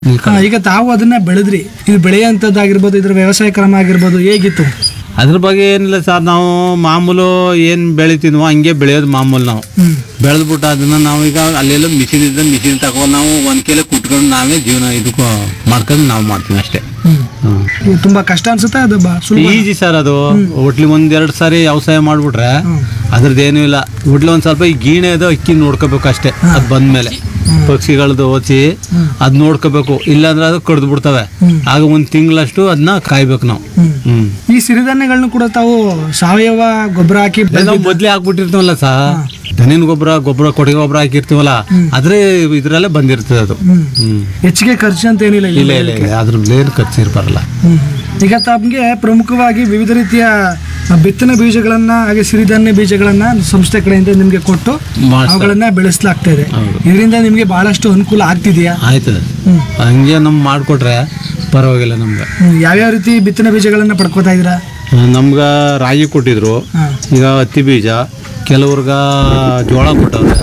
ಹಾ, ಈಗ ತಾವು ಅದನ್ನ ಬೆಳೆದ್ರಿ ಇದು ಬೆಳೆಯುವಂಥದ್ದಾಗಿರ್ಬೋದು ಇದ್ರ ವ್ಯವಸಾಯ ಕ್ರಮ ಆಗಿರ್ಬೋದು ಹೇಗಿತ್ತು ಅದ್ರ ಬಗ್ಗೆ ಏನಿಲ್ಲ ಸರ್ ನಾವು ಮಾಮೂಲು ಏನು ಬೆಳಿತೀನೋ ಹಂಗೆ ಬೆಳೆಯೋದು ಮಾಮೂಲು ನಾವು ಹ್ಮ್ ಬೆಳೆದ್ಬಿಟ್ಟು ಅದನ್ನ ನಾವು ಈಗ ಅಲ್ಲೆಲ್ಲ ಮಿಷಿನ್ ಇದ್ದ ಮಿಷಿನ್ ತಗೊಂಡು ನಾವು ಒಂದ್ ಕೆಲೆ ಕುಟ್ಕೊಂಡು ನಾವೇ ಜೀವನ ಇದಕ್ಕೂ ಮಾಡ್ಕೊಂಡು ನಾವು ಮಾಡ್ತೀವಿ ಅಷ್ಟೇ ಹ್ಮ್ ಇದು ತುಂಬಾ ಕಷ್ಟ ಅನ್ಸುತ್ತೆ ಅದು ಬಾ ಸುಲಭ ಈಜಿ ಸರ್ ಅದು ಒಟ್ಲಿ ಒಂದೆರಡು ಸಾರಿ ವ್ಯವಸಾಯ ಮಾಡ್ಬಿಟ್ರೆ ಅದ್ರದ್ದೇನೂ ಇಲ್ಲ ಒಟ್ಲಿ ಒಂದ್ ಸ್ವಲ್ಪ ಈ ಗೀಣೆ ಅದು ಅಕ್ಕಿ ನೋಡ್ಕೋಬೇಕು ಅಷ್ಟೇ ಅದ್ ಬಂದ್ಮೇಲೆ ಪಕ್ಷಿಗಳದ್ದು ಓಚಿ ಅದ್ ನೋಡ್ಕೋಬೇಕು ಇಲ್ಲಾಂದ್ರೆ ಅದು ಕಡ್ದು ಬಿಡ್ತವೆ ಆಗ ಒಂದ್ ತಿಂಗಳಷ್ಟು ಅದನ್ನ ಕಾಯ್ಬೇಕು ನಾವು ಹ್ಮ್. ಹ್ಮ್ ಈ ಸಿರಿಧಾನ್ಯಗಳನ್ನು ಕೂಡ ತಾವು ಸಾವಯವ ಗೊಬ್ಬರ ಹಾಕಿ ಅದೇ ನಾವು ಮೊದ್ಲೇ ಹಾಕ್ಬಿಟ್ಟಿರ್ತೀವಲ್ಲ ಸಾ ದನಿನ ಗೊಬ್ಬರ ಗೊಬ್ಬರ ಕೊಟ್ಟಿಗೆ ಗೊಬ್ಬರ ಹಾಕಿರ್ತೀವಲ್ಲ ಅದ್ರೆ ಇದ್ರಲ್ಲೇ ಬಂದಿರ್ತದೆ ಅದು ಹ್ಮ್. ಹ್ಮ್ ಹೆಚ್ಚಿಗೆ ಖರ್ಚು ಅಂತ ಏನಿಲ್ಲ ಇಲ್ಲಿ. ಇಲ್ಲ ಇಲ್ಲ ಇಲ್ಲ ಅದ್ರ ಏನು ಖರ್ಚು ಇರ್ಬಾರಲ್ಲ ಹ್ಮ್. ಈಗ ತಮಗೆ ಪ್ರಮುಖವಾಗಿ ವಿವಿಧ ರೀತಿಯ ಬಿತ್ತನೆ ಬೀಜಗಳನ್ನ ಹಾಗೆ ಸಿರಿಧಾನ್ಯ ಬೀಜಗಳನ್ನ ಸಂಸ್ಥೆ ಕಡೆಯಿಂದ ನಿಮ್ಗೆ ಕೊಟ್ಟು ಮಾಡ್ತಾರೆ. ಅವುಗಳನ್ನ ಬೆಳೆಸಲಾಗ್ತಾ ಇದೆ ಹೌದು. ಇದರಿಂದ ನಿಮ್ಗೆ ಬಹಳಷ್ಟು ಅನುಕೂಲ ಆಗ್ತಿದೆಯಾ ಆಯ್ತದೆ ಹ್ಮ್. ಹಂಗೆ ನಮ್ ಮಾಡ್ಕೊಟ್ರೆ ಪರವಾಗಿಲ್ಲ ನಮ್ಗೆ ಹ್ಮ್. ಯಾವ್ಯಾವ ರೀತಿ ಬಿತ್ತನೆ ಬೀಜಗಳನ್ನ ಪಡ್ಕೋತಾ ಇದ್ದೀರಾ ನಮ್ಗೆ ರಾಗಿ ಕೊಟ್ಟಿದ್ರು ಹಾ. ಈಗ ಹತ್ತಿ ಬೀಜ ಕೆಲವ್ರಿಗೆ ಜೋಳ ಕೊಟ್ಟವ್ರೆ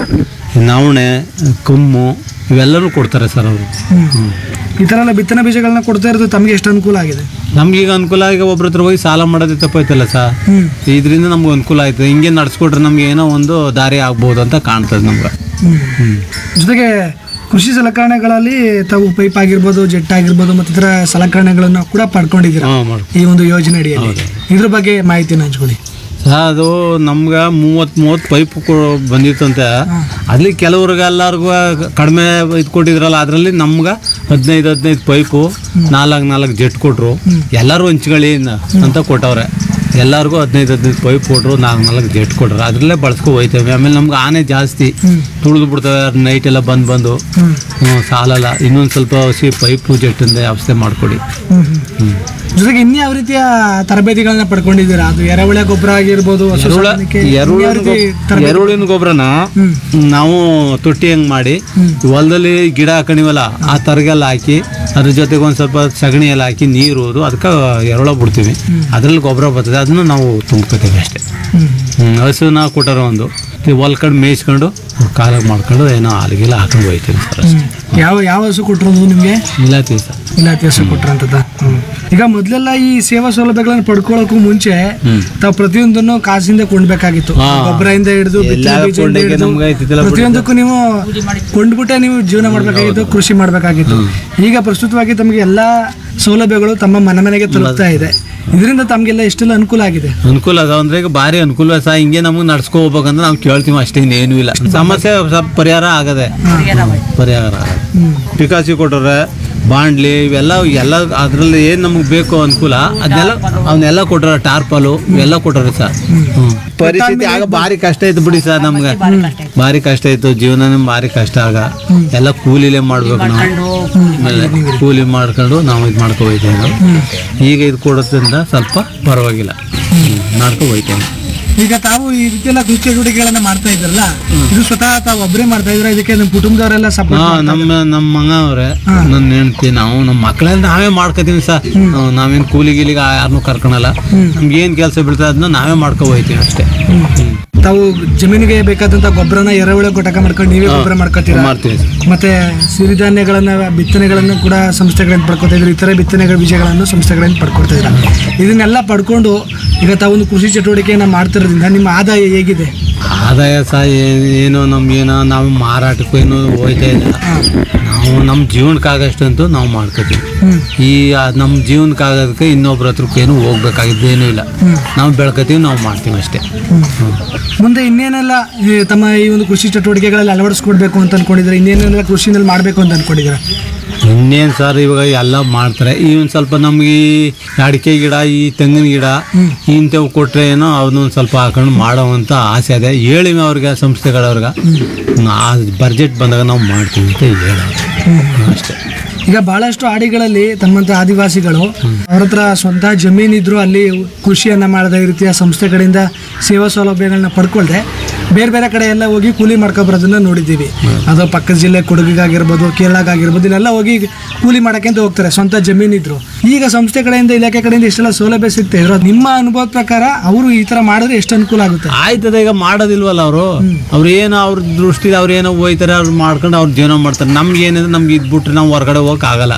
ನವಣೆ ಕಮ್ಮು ಇವೆಲ್ಲರೂ ಕೊಡ್ತಾರೆ ಸರ್ ಅವರು ಹ್ಮ್. ಈ ತರ ಎಲ್ಲ ಬಿತ್ತನೆ ಬೀಜಗಳನ್ನ ಕೊಡ್ತಾ ಇರೋದು ತಮಗೆ ಎಷ್ಟು ಅನುಕೂಲ ಆಗಿದೆ ನಮ್ಗೀಗ ಅನುಕೂಲ ಈಗ ಒಬ್ರ ಹತ್ರ ಹೋಗಿ ಸಾಲ ಮಾಡೋದೇ ತಪ್ಪೈತಲ್ಲ ಸರ್ ಹ್ಮ್ ಇದರಿಂದ ನಮ್ಗೆ ಅನುಕೂಲ ಆಯ್ತದೆ ಹಿಂಗೆ ನಡ್ಸ್ಕೊಟ್ರೆ ನಮ್ಗೆ ಏನೋ ಒಂದು ದಾರಿ ಆಗ್ಬೋದು ಅಂತ ಕಾಣ್ತದೆ ನಮ್ಗೆ ಹ್ಮ್. ಹ್ಮ್ ಜೊತೆಗೆ ಕೃಷಿ ಸಲಕರಣೆಗಳಲ್ಲಿ ತಾವು ಪೈಪ್ ಆಗಿರ್ಬೋದು ಜೆಟ್ ಆಗಿರ್ಬೋದು ಮತ್ತು ಇತರ ಸಲಕರಣೆಗಳನ್ನು ಕೂಡ ಪಡ್ಕೊಂಡಿದ್ದೀರಾ ಹಾಂ ಮಾಡಿ ಈ ಒಂದು ಯೋಜನೆ ಅಡಿಯಲ್ಲಿ ಇದ್ರ ಬಗ್ಗೆ ಮಾಹಿತಿನ ಹಂಚ್ಕೊಳ್ಳಿ ಸರ್ ಅದು ನಮ್ಗೆ ಮೂವತ್ತು ಮೂವತ್ತು ಪೈಪ್ ಬಂದಿತ್ತಂತೆ ಅಲ್ಲಿ ಕೆಲವ್ರಿಗೆ ಎಲ್ಲರಿಗೂ ಕಡಿಮೆ ಇದು ಕೊಟ್ಟಿದ್ರಲ್ಲ ಅದರಲ್ಲಿ ನಮ್ಗೆ ಹದಿನೈದು ಹದಿನೈದು ಪೈಪು ನಾಲ್ಕು ನಾಲ್ಕು ಜೆಟ್ ಕೊಟ್ರು ಎಲ್ಲರೂ ಹಂಚ್ಕೊಳ್ಳಿ ನ- ಅಂತ ಕೊಟ್ಟವ್ರೆ ಎಲ್ಲರಿಗೂ ಹದಿನೈದು ಹದಿನೈದು ಪೈಪ್ ಕೊಟ್ರು ನಾಲ್ಕು ನಾಲ್ಕು ಜೆಟ್ ಕೊಟ್ರು ಅದರಲ್ಲೇ ಬಳಸ್ಕೊ ಹೋಯ್ತೇವೆ ಆಮೇಲೆ ನಮ್ಗೆ ಆನೆ ಜಾಸ್ತಿ ತುಳಿದು ಬಿಡ್ತವೆ ನೈಟ್ ಎಲ್ಲ ಬಂದು ಬಂದು ಹ್ಮ್. ಹ್ಞೂ ಸಾಲಲ್ಲ ಇನ್ನೊಂದು ಸ್ವಲ್ಪ ಹಸಿ ಪೈಪು ಜೆಟ್ಟಿಂದ ವ್ಯವಸ್ಥೆ ಮಾಡಿಕೊಡಿ ಹ್ಮ್ ಹ್ಮ್. ಜೊತೆಗೆ ಇನ್ಯಾವ ರೀತಿಯ ತರಬೇತಿಗಳನ್ನ ಪಡ್ಕೊಂಡಿದ್ದೀರಾ ಅದು ಎರೆಹುಳ ಗೊಬ್ಬರ ಆಗಿರ್ಬೋದು ಹಸು ಎರುಳ ಸಾಕಾಣಿಕೆ, ಇನ್ಯಾವ ಎರುಳಿನ ರೀತಿ ಗೊಬ್- ತರಬೇತಿ? ಎರುಳಿನ ಗೊಬ್ಬರನ ಹ್ಮ್. ನಾವು ತೊಟ್ಟಿ ಹೆಂಗ್ ಮಾಡಿ ಹೊಲದಲ್ಲಿ ಗಿಡ ಹಾಕೊಂಡಿವಲ್ಲ ಆ ತರಗೆಲ್ಲ ಹಾಕಿ ಅದ್ರ ಜೊತೆಗೆ ಒಂದ್ ಸ್ವಲ್ಪ ಸಗಣಿ ಎಲ್ಲ ಹಾಕಿ ನೀರು ಹೋದು ಅದಕ್ಕೆ ಎರುಳ ಬಿಡ್ತೀವಿ ಅದ್ರಲ್ಲಿ ಗೊಬ್ಬರ ಬರ್ತದೆ ಅದನ್ನ ನಾವು ತುಂಬ್ಕೋತೀವಿ ಅಷ್ಟೇ ಹ್ಮ್. ಹ್ಮ್, ಹಸುನ ಕೊಟ್ಟರ ಒಂದು ಹೊಲ್ಕೊಂಡು ಮೇಯಿಸ್ಕೊಂಡು ಕಾಲಾಗ ಮಾಡ್ಕೊಂಡು ಏನೋ ಹಾಲಿಗೆಲ್ಲ ಹಾಕೊಂಡು ಹೋಯ್ತೀವಿ ಸರ್ ಅಷ್ಟೇ ಯಾವ ಯಾವ ಹಸು ಕೊಟ್ಟಿರೋದು ನಿಮ್ಗೆ ಇಲಾತಿ ಸರ್ ಇಲಾತಿ ಹಸು ಕೊಟ್ಟಿರೋಂಥದ್ದ ಈಗ ಮೊದಲೆಲ್ಲ ಈ ಸೇವಾ ಸೌಲಭ್ಯಗಳನ್ನ ಪಡ್ಕೊಳ್ಳೋಕ್ಕೂ ಮುಂಚೆ ಹ್ಮ್. ತಾವು ಪ್ರತಿಯೊಂದನ್ನು ಕಾಸಿಂದ ಕೊಂಡ್ಬೇಕಾಗಿತ್ತು ಹಾ. ಗೊಬ್ಬರದಿಂದ ಹಿಡಿದು ಎಲ್ಲ ಬಿತ್ತನೆ ಬೀಜದಿಂದ ಕೊಂಡೋಗಿ ಹಿಡಿದು ನಮ್ಗೆ ಆಯ್ತಿದ್ದಲ್ಲ ಬಿಡು. ಪ್ರತಿಯೊಂದಕ್ಕೂ ನೀವು ಕೊಂಡ್ಬಿಟ್ಟೆ ನೀವು ಜೀವನ ಮಾಡ್ಬೇಕಾಗಿತ್ತು ಕೃಷಿ ಮಾಡ್ಬೇಕಾಗಿತ್ತು ಈಗ ಪ್ರಸ್ತುತವಾಗಿ ತಮಗೆ ಎಲ್ಲಾ ಸೌಲಭ್ಯಗಳು ತಮ್ಮ ಮನೆ ಮನೆಗೆ ತಲುಪ್ತಾ ಇದೆ ಇದರಿಂದ ತಮಗೆಲ್ಲ ಎಷ್ಟೆಲ್ಲ ಅನುಕೂಲ ಆಗಿದೆ ಅನುಕೂಲ ಅದ ಅಂದ್ರೆ ಈಗ ಭಾರಿ ಅನುಕೂಲ ಸಹ ಹಿಂಗೆ ನಮಗೆ ನಡ್ಸ್ಕೊ ಹೋಗ್ಬೇಕಂದ್ರೆ ನಾವು ಕೇಳ್ತೀವಿ ಅಷ್ಟೇ ಇನ್ನೇನು ಇಲ್ಲ ಸಮಸ್ಯೆ ಸ್ವಲ್ಪ ಪರಿಹಾರ ಆಗದೆ ಪರಿಹಾರ ಆಗದೆ ಹ್ಮ್. ಪಿಕಾಸಿ ಕೊಟ್ಟವ್ರೆ ಬಾಂಡ್ಲಿ ಇವೆಲ್ಲ ಎಲ್ಲ ಅದ್ರಲ್ಲಿ ಏನು ನಮಗೆ ಬೇಕು ಅನುಕೂಲ ಅದನ್ನೆಲ್ಲ ಅವನ್ನೆಲ್ಲ ಕೊಟ್ಟವ್ರೆ ಟಾರ್ಪಲು ಇವೆಲ್ಲ ಕೊಟ್ಟವ್ರೆ ಸರ್ ಹ್ಮ್. ಪರಿಸ್ಥಿತಿ ಆಗ ಭಾರಿ ಕಷ್ಟ ಇತ್ತು ಬಿಡಿ ಸರ್ ನಮ್ಗೆ ಭಾರಿ ಕಷ್ಟ ಇತ್ತು ಜೀವನ ಭಾರಿ ಕಷ್ಟ ಆಗ ಎಲ್ಲ ಕೂಲಿಲೇ ಮಾಡ್ಬೇಕು ನಾವು ಆಮೇಲೆ ಕೂಲಿ ಮಾಡ್ಕೊಂಡು ನಾವು ಇದು ಮಾಡ್ಕೊ ಹೋಯ್ತೇವೆ ನಾವು ಈಗ ಇದು ಕೊಡೋದ್ರಿಂದ ಸ್ವಲ್ಪ ಪರವಾಗಿಲ್ಲ ಹ್ಮ್. ಮಾಡ್ಕೊ ಹೋಯ್ತೇವೆ ಈಗ ತಾವು ಈ ರೀತಿಯೆಲ್ಲ ಕೃಷಿ ಚಟುವಟಿಕೆಗಳನ್ನ ಮಾಡ್ತಾ ಇದ್ರಲ್ಲ ಇದು ಸ್ವತಃ ತಾವು ಒಬ್ಬರೇ ಮಾಡ್ತಾ ಇದ್ರ ಇದಕ್ಕೆ ನಿಮ್ಮ ಕುಟುಂಬದವರೆಲ್ಲ ಹಾ ಸಪೋರ್ಟ್ ನಮ್ಮ ನಮ್ಮ ಮಗ ಅವ್ರೆ ನನ್ನ ಹೆಂಡ್ತಿ ನಾವು ನಮ್ಮ ಮಕ್ಕಳೆಲ್ಲ ನಾವೇ ಮಾಡ್ಕೋತೀವಿ ಸರ್ ನಾವೇನು ಕೂಲಿ ಗೀಲಿಗೆ ಯಾರನ್ನೂ ಕರ್ಕೊಳಲ್ಲ ನಮ್ಗೆ ಏನು ಕೆಲಸ ಬೀಳ್ತದೆ ಅದನ್ನ ನಾವೇ ಮಾಡ್ಕೊ ಹೋಯ್ತೀವಿ ಅಷ್ಟೇ ಹ್ಮ್. ತಾವು ಜಮೀನಿಗೆ ಬೇಕಾದಂತ ಗೊಬ್ಬರನ ಎರೆಹುಳ ಘಟಕ ಮಾಡ್ಕೊಂಡು ನೀವೇ ಗೊಬ್ಬರ ಮಾಡ್ಕೊತೀರಾ ಮಾಡ್ತೀವಿ ಸರ್ ಮತ್ತೆ ಸಿರಿಧಾನ್ಯಗಳನ್ನ ಬಿತ್ತನೆಗಳನ್ನು ಕೂಡ ಸಂಸ್ಥೆಗಳಿಂದ ಪಡ್ಕೊತಾ ಇದ್ರು ಇತರೆ ಬಿತ್ತನೆಗಳ ಬೀಜಗಳನ್ನು ಸಂಸ್ಥೆಗಳಿಂದ ಪಡ್ಕೊಳ್ತಾ ಇದ್ರ ಇದನ್ನೆಲ್ಲ ಪಡ್ಕೊಂಡು ಈಗ ತಾವೊಂದು ಕೃಷಿ ಚಟುವಟಿಕೆಯನ್ನ ಮಾಡ್ತಿರೋದ್ರಿಂದ ನಿಮ್ಮ ಆದಾಯ ಹೇಗಿದೆ ಆದಾಯ ಸಹ ಏ- ಏನು ನಮ್ಗೇನೋ ನಾವು ಮಾರಾಟಕ್ಕೂ ಏನು ಹೋಯ್ತಾ ಇಲ್ಲ ನಾವು ನಮ್ಮ ಜೀವನಕ್ಕಾಗಷ್ಟಂತೂ ನಾವು ಮಾಡ್ಕೋತೀವಿ ಹ್ಮ್ ಈ ಆ, ನಮ್ಮ ಜೀವನಕ್ಕಾಗೋದಕ್ಕೆ ಇನ್ನೊಬ್ರ ಹತ್ರಕ್ಕೇನು ಹೋಗ್ಬೇಕಾಗಿದ್ದೇನೂ ಇಲ್ಲ ನಾವು ಬೆಳ್ಕೊತೀವಿ ನಾವು ಮಾಡ್ತೀವಿ ಅಷ್ಟೇ ಹ್ಮ್. ಮುಂದೆ ಇನ್ನೇನೆಲ್ಲ ಈ ತಮ್ಮ ಈ ಒಂದು ಕೃಷಿ ಚಟುವಟಿಕೆಗಳಲ್ಲಿ ಅಳವಡಿಸ್ಕೊಡ್ಬೇಕು ಅಂತ ಅನ್ಕೊಂಡಿದ್ರೆ ಇನ್ನೇನೆಲ್ಲ ಕೃಷಿನಲ್ಲಿ ಮಾಡ್ಬೇಕು ಅಂತ ಅನ್ಕೊಂಡಿದ್ದೀರಾ ಇನ್ನೇನು ಸರ್ ಇವಾಗ ಎಲ್ಲ ಮಾಡ್ತಾರೆ ಈ ಒಂದು ಸ್ವಲ್ಪ ನಮ್ಗೆ ಈ ಅಡಿಕೆ ಗಿಡ ಈ ತೆಂಗಿನ ಗಿಡ ಇಂಥವು ಕೊಟ್ಟರೆ ಏನೋ ಅವನ್ನೊಂದು ಸ್ವಲ್ಪ ಹಾಕೊಂಡು ಮಾಡೋವಂಥ ಆಸೆ ಇದೆ ಹೇಳಿವಿ ಅವ್ರಿಗೆ ಸಂಸ್ಥೆಗಳವ್ರಿಗೆ ಆ ಬಜೆಟ್ ಬಂದಾಗ ನಾವು ಮಾಡ್ತೀವಿ ಅಂತ ಹೇಳೋದು ಅಷ್ಟೇ ಈಗ ಬಹಳಷ್ಟು ಹಾಡಿಗಳಲ್ಲಿ ತಮ್ಮಂತ ಆದಿವಾಸಿಗಳು ಅವ್ರ ಹತ್ರ ಸ್ವಂತ ಜಮೀನಿದ್ರು ಅಲ್ಲಿ ಕೃಷಿಯನ್ನ ಮಾಡದ ಈ ರೀತಿಯ ಸಂಸ್ಥೆಗಳಿಂದ ಸೇವಾ ಸೌಲಭ್ಯಗಳನ್ನ ಪಡ್ಕೊಳ್ದೆ ಬೇರೆ ಬೇರೆ ಕಡೆ ಎಲ್ಲ ಹೋಗಿ ಕೂಲಿ ಮಾಡ್ಕೊಬರೋದನ್ನ ನೋಡಿದ್ದೀವಿ ಅದು ಪಕ್ಕದ ಜಿಲ್ಲೆ ಕೊಡಗಿಗಾಗಿರ್ಬೋದು ಕೇರಳಗಾಗಿರ್ಬೋದು ಇಲ್ಲೆಲ್ಲ ಹೋಗಿ ಕೂಲಿ ಮಾಡಕ್ಕೆ ಅಂತ ಹೋಗ್ತಾರೆ ಸ್ವಂತ ಜಮೀನಿದ್ರು ಈಗ ಸಂಸ್ಥೆ ಕಡೆಯಿಂದ ಇಲಾಖೆ ಕಡೆಯಿಂದ ಇಷ್ಟೆಲ್ಲ ಸೌಲಭ್ಯ ಸಿಗ್ತಾ ಇದ್ರು ನಿಮ್ಮ ಅನುಭವದ ಪ್ರಕಾರ ಅವರು ಈ ತರ ಮಾಡಿದ್ರೆ ಎಷ್ಟು ಅನುಕೂಲ ಆಗುತ್ತೆ ಆಯ್ತದೆ ಈಗ ಮಾಡೋದಿಲ್ವಲ್ಲ ಅವರು ಅವ್ರು ಏನು ಅವ್ರ ದೃಷ್ಟಿ ಅವ್ರು ಏನೋ ಹೋಯ್ತಾರೆ ಅವ್ರು ಮಾಡ್ಕೊಂಡು ಅವ್ರು ಜೀವನ ಮಾಡ್ತಾರೆ ನಮ್ಗೆ ಏನಿದೆ ನಮ್ಗೆ ಇದ್ಬಿಟ್ರೆ ನಾವು ಹೊರಗಡೆ ಹೋಗಿ ಆಗಲ್ಲ